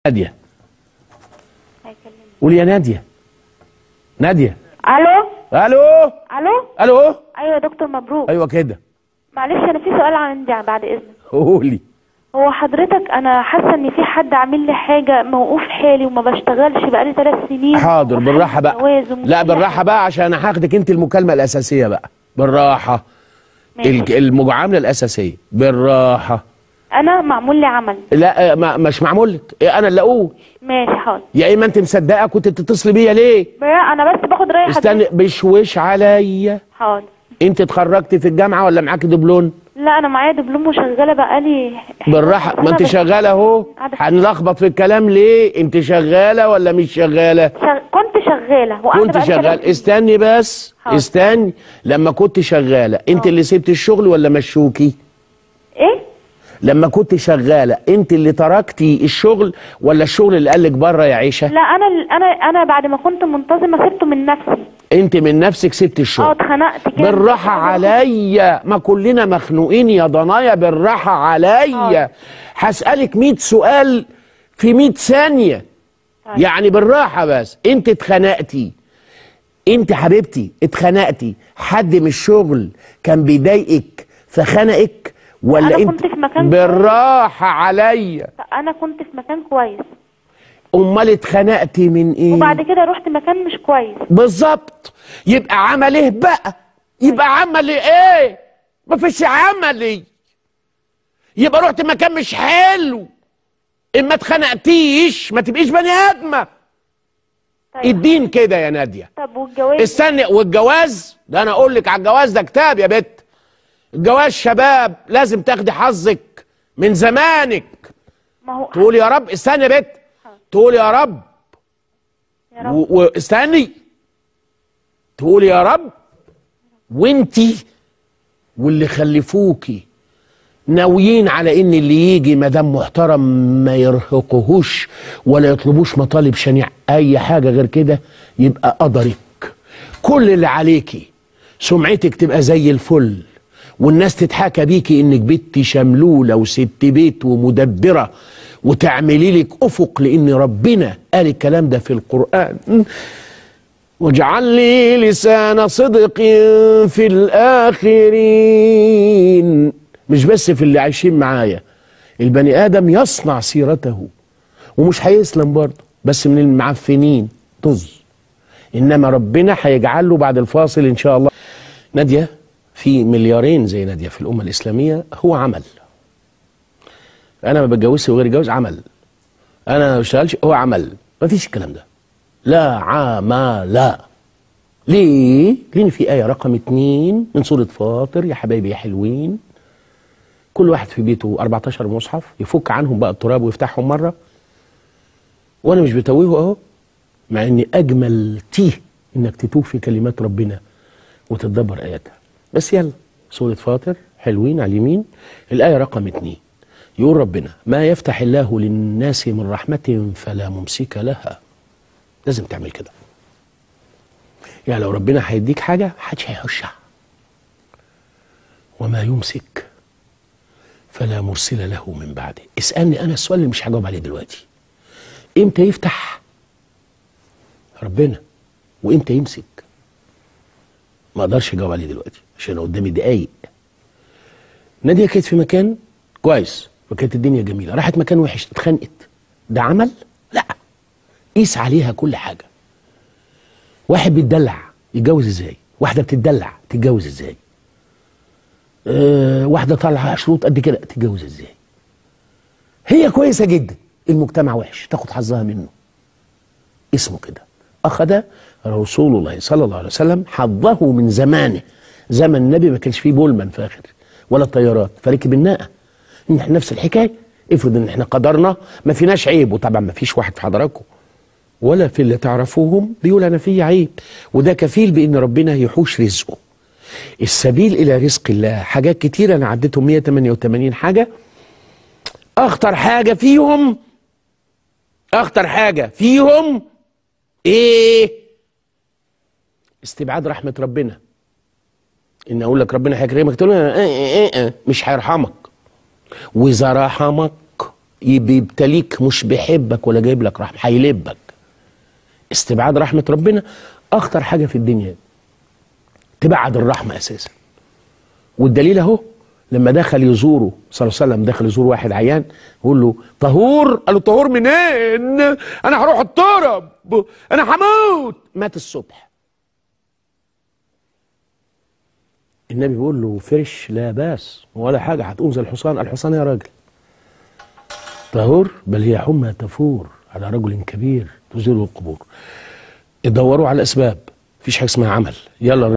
ناديه قولي يا ناديه ناديه الو الو الو الو ايوه يا دكتور مبروك ايوه كده معلش انا في سؤال عندي بعد اذنك قولي هو حضرتك انا حاسه ان في حد عامل لي حاجه موقوف حالي وما بشتغلش بقالي ثلاث سنين حاضر وحالة بالراحه بقى جواز ومش لا لاقي بالراحه بقى عشان انا هاخدك انت المكالمه الاساسيه بقى بالراحه ماشي. الج- المعامله الاساسيه بالراحه انا معمول لي عمل لا آه، ما مش معمول لك إيه، انا اللي اقول ماشي حاضر يا اما انت مصدقه كنت تتصلي بيا ليه بقى انا بس باخد راي استني حضرتك بشوش عليا حاضر انت اتخرجتي في الجامعه ولا معاكي دبلون لا انا معايا دبلوم وشغاله بقالي بالراحه ما انت بس- شغاله اهو قاعدة- هنلخبط في الكلام ليه انت شغاله ولا مش شغاله شغ... كنت شغاله وقاعدة كنت بقالي ثلاث شغال سنين. استني بس حاضر. استني لما كنت شغاله انت اه. اللي سبت الشغل ولا مشوكي ايه لما كنت شغاله انت اللي تركتي الشغل ولا الشغل اللي قالك بره يا عيشه لا انا انا انا بعد ما كنت منتظمه سبته من نفسي انت من نفسك سبت اه الشغل اتخنقت كده بالراحة عليا ما كلنا مخنوقين يا ضنايا بالراحة عليا هسألك 100 سؤال في 100 ثانية طيب. يعني بالراحة بس انت اتخنقتي انت حبيبتي اتخنقتي حد من الشغل كان بيضايقك فخنقك ولا أنا انت كنت في مكان بالراحة عليا انا كنت في مكان كويس امال اتخنقتي من ايه وبعد كده رحت مكان مش كويس بالظبط يبقى عمل ايه بقى يبقى عمل ايه مفيش عملي يبقى رحت مكان مش حلو اما اتخنقتيش ما تبقيش بني ادمه طيب الدين كده يا ناديه طب والجواز استني والجواز ده انا اقول لك على الجواز ده كتاب يا بت الجواز شباب لازم تاخدي حظك من زمانك ما هو تقول يا رب استني يا بت تقول يا رب يا رب و- واستني تقول يا رب وانتي واللي خلفوكي ناويين على ان اللي يجي مدام محترم ما يرهقهوش ولا يطلبوش مطالب شنيع اي حاجه غير كده يبقى قدرك كل اللي عليكي سمعتك تبقى زي الفل والناس تتحاكى بيكي انك بنت شملوله وست بيت ومدبره وتعملي لك افق لان ربنا قال الكلام ده في القران واجعل لي لسان صدق في الآخرين مش بس في اللي عايشين معايا البني آدم يصنع سيرته ومش هيسلم برضه بس من المعفنين طز إنما ربنا هيجعل له بعد الفاصل إن شاء الله نادية في مليارين زي نادية في الأمة الإسلامية هو عمل أنا ما بتجوزش وغير جواز عمل أنا ما بشتغلش هو عمل ما فيش الكلام ده لا عمل ليه؟ لأن في آية رقم اتنين من سورة فاطر يا حبايبي يا حلوين كل واحد في بيته 14 مصحف يفك عنهم بقى التراب ويفتحهم مرة وأنا مش بتوهه أهو مع إني أجمل تيه إنك تتوه في كلمات ربنا وتتدبر آياتها بس يلا سورة فاطر حلوين على اليمين الآية رقم اتنين يقول ربنا ما يفتح الله للناس من رحمة فلا ممسك لها لازم تعمل كده يعني لو ربنا هيديك حاجة محدش هيحشها وما يمسك فلا مرسل له من بعده اسألني أنا السؤال اللي مش هجاوب عليه دلوقتي إمتى يفتح ربنا وإمتى يمسك ما أقدرش أجاوب عليه دلوقتي عشان قدامي دقايق نادية كانت في مكان كويس وكانت الدنيا جميلة راحت مكان وحش اتخنقت ده عمل؟ لا قيس عليها كل حاجة واحد بيتدلع يتجوز ازاي واحدة بتتدلع تتجوز ازاي أه واحدة طالعة شروط قد كده تتجوز ازاي هي كويسة جدا المجتمع وحش تاخد حظها منه اسمه كده أخذ رسول الله صلى الله عليه وسلم حظه من زمانه زمن النبي ما كانش فيه بولمان فاخر ولا طيارات فركب الناقة إن احنا نفس الحكاية افرض ان احنا قدرنا ما فيناش عيب وطبعا ما فيش واحد في حضراتكم ولا في اللي تعرفوهم بيقول انا في عيب وده كفيل بان ربنا يحوش رزقه السبيل الى رزق الله حاجات كتيره انا عديتهم 188 حاجه اخطر حاجه فيهم اخطر حاجه فيهم ايه استبعاد رحمه ربنا ان اقول لك ربنا هيكرمك تقول له إيه إيه إيه مش هيرحمك واذا رحمك بيبتليك مش بيحبك ولا جايب لك رحمه هيلبك استبعاد رحمه ربنا اخطر حاجه في الدنيا تبعد الرحمه اساسا والدليل اهو لما دخل يزوره صلى الله عليه وسلم دخل يزور واحد عيان يقول له طهور قال له طهور منين انا هروح الترب انا هموت مات الصبح النبي بيقول له فرش لا باس ولا حاجه هتقوم زي الحصان الحصان يا راجل طهور بل هي حمى تفور على رجل كبير تزيله القبور دوروا على الاسباب مفيش حاجه اسمها عمل يلا